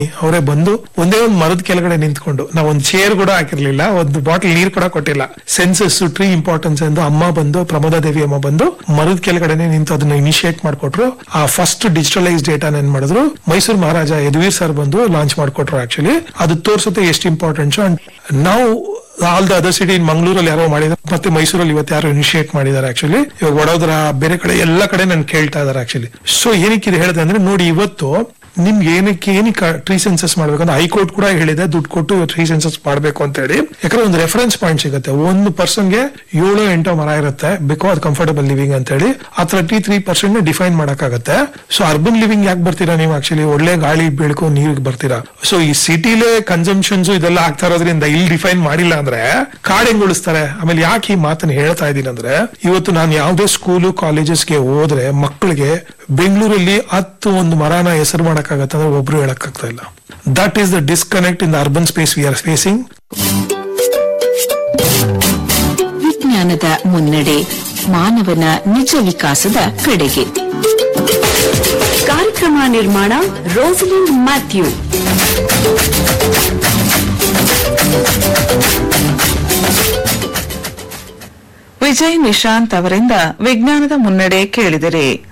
ಅವರೇ ಬಂದು ಒಂದೇ ಒಂದು ಮರದ ಕೆಳಗಡೆ ನಿಂತ್ಕೊಂಡು ನಾವ್ ಒಂದು ಚೇರ್ ಕೂಡ ಹಾಕಿರ್ಲಿಲ್ಲ ಒಂದು ಬಾಟಲ್ ನೀರ್ ಕೂಡ ಕೊಟ್ಟಿಲ್ಲ ಸೆನ್ಸಸ್ ಟ್ರೀ ಇಂಪಾರ್ಟೆನ್ಸ್ ಎಂದು ಅಮ್ಮ ಬಂದು ಪ್ರಮೋದಾ ದೇವಿ ಅಮ್ಮ ಬಂದು ಮರದ ಕೆಳಗಡೆನೆ ನಿಂತು ಅದನ್ನ ಇನಿಶಿಯೇಟ್ ಮಾಡ್ಕೊಟ್ರು ಆ ಫಸ್ಟ್ ಡಿಜಿಟಲೈಸ್ ಡೇಟಾ ಏನ್ ಮಾಡಿದ್ರು ಮೈಸೂರು ಮಹಾರಾಜ ಯದುವೀರ್ ಸರ್ ಬಂದು ಲಾಂಚ್ ಮಾಡ್ಕೊಟ್ರು ಆಕ್ಚುಲಿ ಅದು ತೋರ್ಸುತ್ತೆ ಎಷ್ಟು ಇಂಪಾರ್ಟೆಂಟ್ಸ್ ಅಂಡ್ ನಾವು ಆಲ್ ದ ಅದರ್ ಸಿಟಿ ಮಂಗಳೂರಲ್ಲಿ ಯಾರೋ ಮಾಡಿದ್ದಾರೆ ಮತ್ತೆ ಮೈಸೂರಲ್ಲಿ ಇವತ್ತು ಯಾರೋ ಇನಿಶಿಯೇಟ್ ಮಾಡಿದ್ದಾರೆ ಆಕ್ಚುಲಿ ಇವಾಗ ವಡೋದರ ಬೇರೆ ಕಡೆ ಎಲ್ಲ ಕಡೆ ನನ್ ಕೇಳ್ತಾ ಇದಾರೆ ಆಕ್ಚುಲಿ ಸೊ ಏನಕ್ಕೆ ಇದು ಹೇಳಿದೆ ಅಂದ್ರೆ ನೋಡಿ ಇವತ್ತು ನಿಮ್ಗೆ ಏನಕ್ಕೆ ಏನಕ್ಕೆ ಟ್ರೀ ಸೆನ್ಸಸ್ ಮಾಡ್ಬೇಕಂದ್ರೆ ಹೈಕೋರ್ಟ್ ಕೂಡ ಹೇಳಿದೆ ದುಡ್ಡು ಕೊಟ್ಟು ಟ್ರೀ ಸೆನ್ಸಸ್ ಮಾಡ್ಬೇಕು ಅಂತ ಹೇಳಿ ಯಾಕಂದ್ರೆ ಒಂದು ರೆಫರೆನ್ಸ್ ಪಾಯಿಂಟ್ ಸಿಗುತ್ತೆ ಒಂದು ಪರ್ಸನ್ಗೆ ಏಳು ಎಂಟು ಮರ ಇರುತ್ತೆ ಬಿಕಾಸ್ ಕಂಫರ್ಟಬಲ್ ಲಿವಿಂಗ್ ಅಂತ ಹೇಳಿ ಆ ತರ್ಟಿ ತ್ರೀ ಪರ್ಸೆಂಟ್ ಡಿಫೈನ್ ಮಾಡಕ್ಕಾಗತ್ತೆ ಸೊ ಅರ್ಬನ್ ಲಿವಿಂಗ್ ಯಾಕೆ ಬರ್ತೀರಾ ನೀವು ಆಕ್ಚುಲಿ ಒಳ್ಳೆ ಗಾಳಿ ಬೆಳಕು ನೀರಿಗೆ ಬರ್ತೀರಾ ಸೊ ಈ ಸಿಟಿಲೇ ಕನ್ಸಂಪ್ಷನ್ಸ್ ಇದೆಲ್ಲ ಆಗ್ತಾ ಇರೋದ್ರಿಂದ ಇಲ್ಲಿ ಡಿಫೈನ್ ಮಾಡಿಲ್ಲ ಅಂದ್ರೆ ಕಾಡ್ ಹೆಂಗ್ ಉಳಿಸ್ತಾರೆ ಆಮೇಲೆ ಯಾಕೆ ಈ ಮಾತನ್ನ ಹೇಳ್ತಾ ಇದ್ದೀನಿ ಅಂದ್ರೆ ಇವತ್ತು ನಾನು ಯಾವುದೇ ಸ್ಕೂಲು ಕಾಲೇಜಸ್ಗೆ ಹೋದ್ರೆ ಮಕ್ಕಳಿಗೆ ಬೆಂಗಳೂರಲ್ಲಿ ಹತ್ತು ಒಂದು ಮರನ ಹೆಸರು ಮಾಡಕ್ಕಾಗತ್ತೆ ಅಂದ್ರೆ ಒಬ್ರು ಹೇಳಕ್ಕಾಗ್ತಾ ಇಲ್ಲ that is the disconnect in the urban space we are facing ವಿಜ್ಞಾನದ ಮುನ್ನಡೆ ಮಾನವನ ನಿಜ ವಿಕಾಸದ ಕಡೆಗೆ ಕಾರ್ಯಕ್ರಮ ನಿರ್ಮಾಣ ರೋಸಲಿಂಡ್ ಮ್ಯಾಥ್ಯೂ ವಿಜಯ್ ನಿಶಾಂತ್ ಅವರಿಂದ ವಿಜ್ಞಾನದ ಮುನ್ನಡೆ ಕೇಳಿದರೆ